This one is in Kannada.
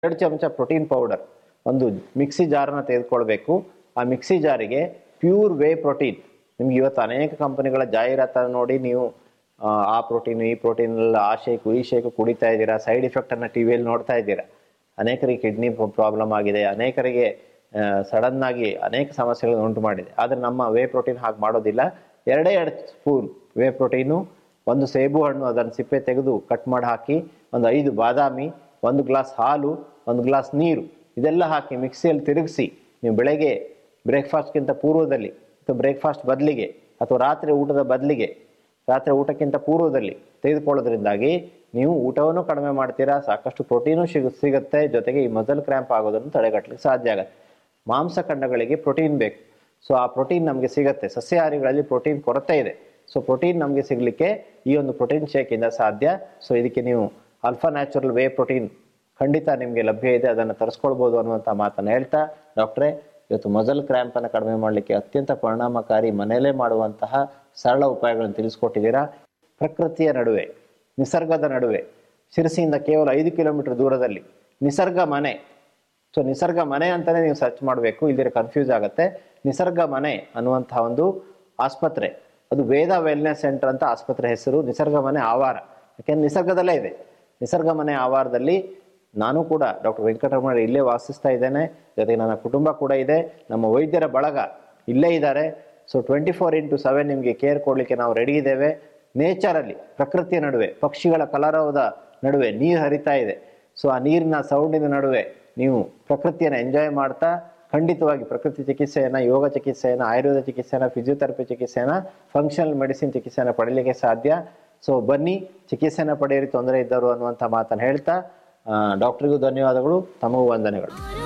ಎರಡು ಚಮಚ ಪ್ರೋಟೀನ್ ಪೌಡರ್ ಒಂದು ಮಿಕ್ಸಿ ಜಾರನ್ನ ತೆಗೆದುಕೊಳ್ಬೇಕು ಆ ಮಿಕ್ಸಿ ಜಾರಿಗೆ ಪ್ಯೂರ್ ವೇ ಪ್ರೋಟೀನ್ ನಿಮ್ಗೆ ಇವತ್ತು ಅನೇಕ ಕಂಪನಿಗಳ ಜಾಹೀರಾತನ್ನು ನೋಡಿ ನೀವು ಆ, ಆ ಪ್ರೋಟೀನ್ ಈ ಪ್ರೋಟೀನ್ ಆ ಶೇಕು ಈ ಶೇಕು ಕುಡಿತಾ ಇದ್ದೀರಾ ಸೈಡ್ ಎಫೆಕ್ಟನ್ನು ಟಿ ವಿಯಲ್ಲಿ ನೋಡ್ತಾ ಇದ್ದೀರಾ ಅನೇಕರಿಗೆ ಕಿಡ್ನಿ ಪ್ರಾಬ್ಲಮ್ ಆಗಿದೆ ಅನೇಕರಿಗೆ ಸಡನ್ ಆಗಿ ಅನೇಕ ಸಮಸ್ಯೆಗಳನ್ನು ಉಂಟು ಮಾಡಿದೆ ಆದರೆ ನಮ್ಮ ವೇ ಪ್ರೋಟೀನ್ ಹಾಗೆ ಮಾಡೋದಿಲ್ಲ ಎರಡೇ ಎರಡು ಸ್ಪೂನ್ ವೇ ಪ್ರೋಟೀನು ಒಂದು ಸೇಬು ಹಣ್ಣು ಅದನ್ನು ಸಿಪ್ಪೆ ತೆಗೆದು ಕಟ್ ಮಾಡಿ ಹಾಕಿ ಒಂದು ಐದು ಬಾದಾಮಿ ಒಂದು ಗ್ಲಾಸ್ ಹಾಲು ಒಂದು ಗ್ಲಾಸ್ ನೀರು ಇದೆಲ್ಲ ಹಾಕಿ ಮಿಕ್ಸಿಯಲ್ಲಿ ತಿರುಗಿಸಿ ನೀವು ಬೆಳಗ್ಗೆ ಬ್ರೇಕ್ಫಾಸ್ಟ್ಗಿಂತ ಪೂರ್ವದಲ್ಲಿ ಅಥವಾ ಬ್ರೇಕ್ಫಾಸ್ಟ್ ಬದಲಿಗೆ ಅಥವಾ ರಾತ್ರಿ ಊಟದ ಬದಲಿಗೆ ರಾತ್ರಿ ಊಟಕ್ಕಿಂತ ಪೂರ್ವದಲ್ಲಿ ತೆಗೆದುಕೊಳ್ಳೋದ್ರಿಂದಾಗಿ ನೀವು ಊಟವನ್ನು ಕಡಿಮೆ ಮಾಡ್ತೀರಾ ಸಾಕಷ್ಟು ಪ್ರೋಟೀನು ಸಿಗ ಸಿಗುತ್ತೆ ಜೊತೆಗೆ ಈ ಮಸಲ್ ಕ್ರ್ಯಾಂಪ್ ಆಗೋದನ್ನು ತಡೆಗಟ್ಟಲಿಕ್ಕೆ ಸಾಧ್ಯ ಆಗುತ್ತೆ ಮಾಂಸಖಂಡಗಳಿಗೆ ಪ್ರೋಟೀನ್ ಬೇಕು ಸೊ ಆ ಪ್ರೋಟೀನ್ ನಮಗೆ ಸಿಗುತ್ತೆ ಸಸ್ಯಾಹಾರಿಗಳಲ್ಲಿ ಪ್ರೋಟೀನ್ ಕೊರತೆ ಇದೆ ಸೊ ಪ್ರೋಟೀನ್ ನಮಗೆ ಸಿಗಲಿಕ್ಕೆ ಈ ಒಂದು ಪ್ರೋಟೀನ್ ಶೇಕಿಂದ ಸಾಧ್ಯ ಸೊ ಇದಕ್ಕೆ ನೀವು ಅಲ್ಫಾ ನ್ಯಾಚುರಲ್ ವೇ ಪ್ರೋಟೀನ್ ಖಂಡಿತ ನಿಮಗೆ ಲಭ್ಯ ಇದೆ ಅದನ್ನು ತರಿಸ್ಕೊಳ್ಬೋದು ಅನ್ನುವಂಥ ಮಾತನ್ನು ಹೇಳ್ತಾ ಡಾಕ್ಟ್ರೇ ಇವತ್ತು ಮಜಲ್ ಕ್ರ್ಯಾಂಪನ್ನು ಕಡಿಮೆ ಮಾಡಲಿಕ್ಕೆ ಅತ್ಯಂತ ಪರಿಣಾಮಕಾರಿ ಮನೆಯಲ್ಲೇ ಮಾಡುವಂತಹ ಸರಳ ಉಪಾಯಗಳನ್ನು ತಿಳಿಸ್ಕೊಟ್ಟಿದ್ದೀರಾ ಪ್ರಕೃತಿಯ ನಡುವೆ ನಿಸರ್ಗದ ನಡುವೆ ಶಿರಸಿಯಿಂದ ಕೇವಲ ಐದು ಕಿಲೋಮೀಟರ್ ದೂರದಲ್ಲಿ ನಿಸರ್ಗ ಮನೆ ಸೊ ನಿಸರ್ಗ ಮನೆ ಅಂತಾನೆ ನೀವು ಸರ್ಚ್ ಮಾಡಬೇಕು ಇಲ್ದಿರ ಕನ್ಫ್ಯೂಸ್ ಆಗುತ್ತೆ ನಿಸರ್ಗ ಮನೆ ಅನ್ನುವಂತಹ ಒಂದು ಆಸ್ಪತ್ರೆ ಅದು ವೇದ ವೆಲ್ನೆಸ್ ಸೆಂಟರ್ ಅಂತ ಆಸ್ಪತ್ರೆ ಹೆಸರು ನಿಸರ್ಗ ಮನೆ ಆವಾರ ಯಾಕೆಂದ್ರೆ ನಿಸರ್ಗದಲ್ಲೇ ಇದೆ ನಿಸರ್ಗ ಮನೆ ಆವಾರದಲ್ಲಿ ನಾನು ಕೂಡ ಡಾಕ್ಟರ್ ವೆಂಕಟರಮಣ ಇಲ್ಲೇ ವಾಸಿಸ್ತಾ ಇದ್ದೇನೆ ಜೊತೆಗೆ ನನ್ನ ಕುಟುಂಬ ಕೂಡ ಇದೆ ನಮ್ಮ ವೈದ್ಯರ ಬಳಗ ಇಲ್ಲೇ ಇದ್ದಾರೆ so twenty four into seven ನಿಮಗೆ ಕೇರ್ ಕೊಡಲಿಕ್ಕೆ ನಾವು ರೆಡಿ ಇದ್ದೇವೆ ನೇಚರಲ್ಲಿ ಪ್ರಕೃತಿಯ ನಡುವೆ ಪಕ್ಷಿಗಳ ಕಲರವದ ನಡುವೆ ನೀರು ಹರಿತಾ ಇದೆ ಸೊ ಆ ನೀರಿನ ಸೌಂಡಿನ ನಡುವೆ ನೀವು ಪ್ರಕೃತಿಯನ್ನು ಎಂಜಾಯ್ ಮಾಡ್ತಾ ಖಂಡಿತವಾಗಿ ಪ್ರಕೃತಿ ಚಿಕಿತ್ಸೆಯನ್ನ ಯೋಗ ಚಿಕಿತ್ಸೆಯನ್ನ ಆಯುರ್ವೇದ ಚಿಕಿತ್ಸೆಯನ್ನ ಫಿಸಿಯೋಥೆರಪಿ ಚಿಕಿತ್ಸೆಯನ್ನ ಫಂಕ್ಷನಲ್ ಮೆಡಿಸಿನ್ ಚಿಕಿತ್ಸೆಯನ್ನ ಪಡೀಲಿಕ್ಕೆ ಸಾಧ್ಯ ಸೊ ಬನ್ನಿ ಚಿಕಿತ್ಸೆನ ಪಡೆಯಿರಿ ತೊಂದರೆ ಇದ್ದರು ಅನ್ನುವಂಥ ಮಾತನ್ನು ಹೇಳ್ತಾ ಡಾಕ್ಟ್ರಿಗೂ ಧನ್ಯವಾದಗಳು ತಮಗೂ ವಂದನೆಗಳು